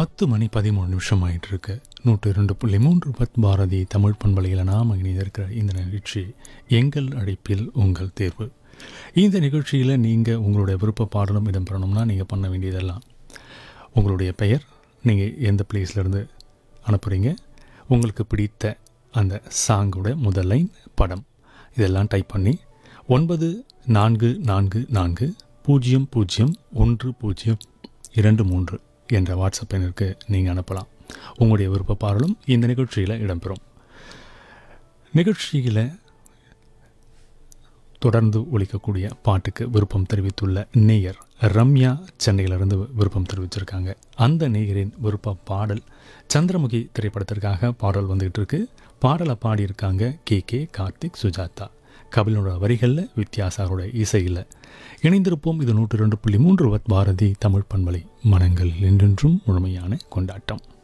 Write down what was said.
பத்து மணி பதிமூணு நிமிஷம் ஆயிட்டு இருக்கு நூற்று இரண்டு புள்ளி மூன்று பத் பாரதி தமிழ் பண்பலையில் நாம் இணைந்திருக்கிற இந்த நிகழ்ச்சி எங்கள் அழைப்பில் உங்கள் தேர்வு இந்த நிகழ்ச்சியில் நீங்கள் உங்களுடைய விருப்ப பாடலும் இடம்பெறணும்னா நீங்கள் பண்ண வேண்டியதெல்லாம் உங்களுடைய பெயர் நீங்கள் எந்த பிளேஸ்லேருந்து அனுப்புகிறீங்க உங்களுக்கு பிடித்த அந்த சாங்கோட முதல் லைன் படம் இதெல்லாம் டைப் பண்ணி ஒன்பது நான்கு நான்கு நான்கு பூஜ்ஜியம் பூஜ்ஜியம் ஒன்று பூஜ்ஜியம் இரண்டு மூன்று என்ற வாட்ஸ்அப் எண்ணிற்கு நீங்கள் அனுப்பலாம் உங்களுடைய விருப்ப பாடலும் இந்த நிகழ்ச்சியில் இடம்பெறும் நிகழ்ச்சியில் தொடர்ந்து ஒலிக்கக்கூடிய பாட்டுக்கு விருப்பம் தெரிவித்துள்ள நேயர் ரம்யா சென்னையிலிருந்து விருப்பம் தெரிவிச்சிருக்காங்க அந்த நேயரின் விருப்ப பாடல் சந்திரமுகி திரைப்படத்திற்காக பாடல் வந்துகிட்டு இருக்கு பாடலை பாடியிருக்காங்க கே கே கார்த்திக் சுஜாதா கபிலனோட வரிகளில் வித்யாசாரோட இசையில் இணைந்திருப்போம் இது நூற்று ரெண்டு புள்ளி மூன்று பாரதி தமிழ் பண்பலை மனங்கள் என்றென்றும் முழுமையான கொண்டாட்டம்